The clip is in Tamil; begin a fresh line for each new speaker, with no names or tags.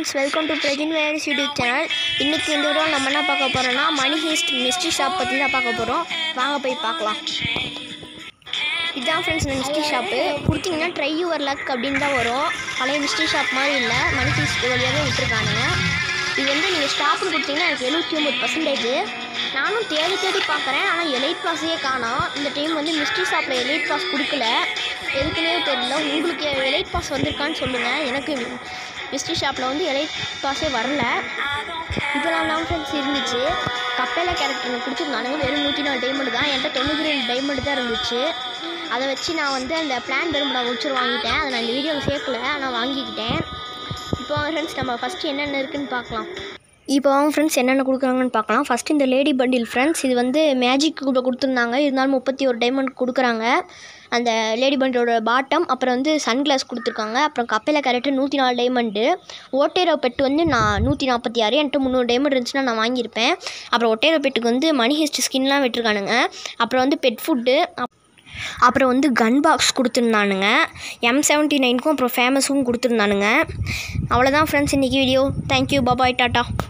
ஃப்ரெண்ட்ஸ் வெல்கம் டு பிரஜின் வேரிஸ் யூடியூப் சேனல் இன்றைக்கி இந்த வீடியோ நம்ம என்ன பார்க்க போகிறோம்னா மணி ஹீஸ்ட் மிஸ்ட்ரி ஷாப் பற்றி தான் பார்க்க போகிறோம் வாங்க போய் பார்க்கலாம் இதுதான் ஃப்ரெண்ட்ஸ் இந்த மிஸ்ட்ரி ஷாப்பு கொடுத்தீங்கன்னா ட்ரை யுவர் லக் அப்படின்னு தான் வரும் பழைய மிஸ்ட்ரி ஷாப் மாதிரி இல்லை மணி ஹீஸ்ட் வழியாகவே விட்டுருக்கானுங்க இது வந்து நீங்கள் ஸ்டாப்னு கொடுத்தீங்கன்னா எனக்கு எழுபத்தி ஒம்பது பர்சன்டேஜ் நானும் தேடி தேடி பார்க்குறேன் ஆனால் எலைட் பாஸையே காணோம் இந்த டைம் வந்து மிஸ்ட்ரி ஷாப்பில் எலைட் பாஸ் கொடுக்கல எதுக்குன்னே தெரியல உங்களுக்கு எலைட் பாஸ் வந்திருக்கான்னு சொல்லுங்கள் எனக்கு மிஸ்ட்ரி ஷாப்பில் வந்து எலைட் பாஸே வரல இதெல்லாம் தான் ஃப்ரெண்ட்ஸ் இருந்துச்சு கப்பேலா கேரக்டர் கொடுத்துருந்தானுங்க வெறும் நூற்றி நாலு டைமண்ட் தான் என்கிட்ட தொண்ணூற்றி ரெண்டு டைமண்ட் தான் இருந்துச்சு அதை வச்சு நான் வந்து அந்த பிளான் பெரும்படா முடிச்சு வாங்கிட்டேன் அதை நான் இந்த வீடியோவில் சேர்க்கல ஆனால் வாங்கிக்கிட்டேன் இப்போ ஃப்ரெண்ட்ஸ் நம்ம ஃபஸ்ட்டு என்னென்ன இருக்குன்னு பார்க்கலாம் இப்போ அவங்க ஃப்ரெண்ட்ஸ் என்னென்ன கொடுக்குறாங்கன்னு பார்க்கலாம் ஃபஸ்ட்டு இந்த லேடி பண்டில் ஃப்ரெண்ட்ஸ் இது வந்து மேஜிக் கூட கொடுத்துருந்தாங்க இருந்தாலும் முப்பத்தி ஒரு டைமண்ட் கொடுக்குறாங்க அந்த லேடி பண்டோட பாட்டம் அப்புறம் வந்து சன்கிளாஸ் கொடுத்துருக்காங்க அப்புறம் கப்பேலா கேரக்டர் நூற்றி நாலு டைமண்டு ஓட்டேரோ பெட்டு வந்து நான் நூற்றி நாற்பத்தி ஆறு என்கிட்ட முந்நூறு டைமண்ட் இருந்துச்சுன்னா நான் வாங்கியிருப்பேன் அப்புறம் ஒட்டேரோ பெட்டுக்கு வந்து மணி ஹிஸ்ட் ஸ்கின்லாம் விட்டுருக்கானுங்க அப்புறம் வந்து பெட் ஃபுட்டு அப்புறம் வந்து கன் பாக்ஸ் கொடுத்துருந்தானுங்க எம் செவன்ட்டி நைனுக்கும் அப்புறம் ஃபேமஸும் கொடுத்துருந்தானுங்க அவ்வளோதான் ஃப்ரெண்ட்ஸ் இன்றைக்கி வீடியோ தேங்க்யூ பாபாய் டாட்டா